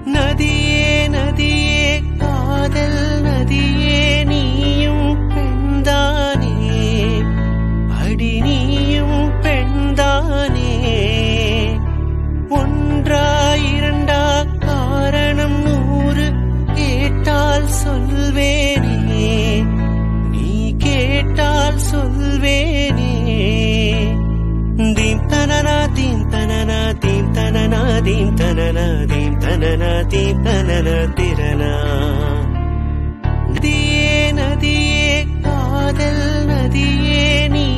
நதியே நதியே காதல் நதியே நீயும் பெண்தானே அடி நீயும் பெண்தானே ஒன்றா இரண்டா காரணம் நூறு கேட்டால் சொல்வேனே நீ கேட்டால் சொல்வேனே தீம் தனனா தீம் தனனா தீம் தனனா தீம் தனனா தீம் தனனா தீம் தனனா திறனா நதியே நதியே காதல் நதியே நீ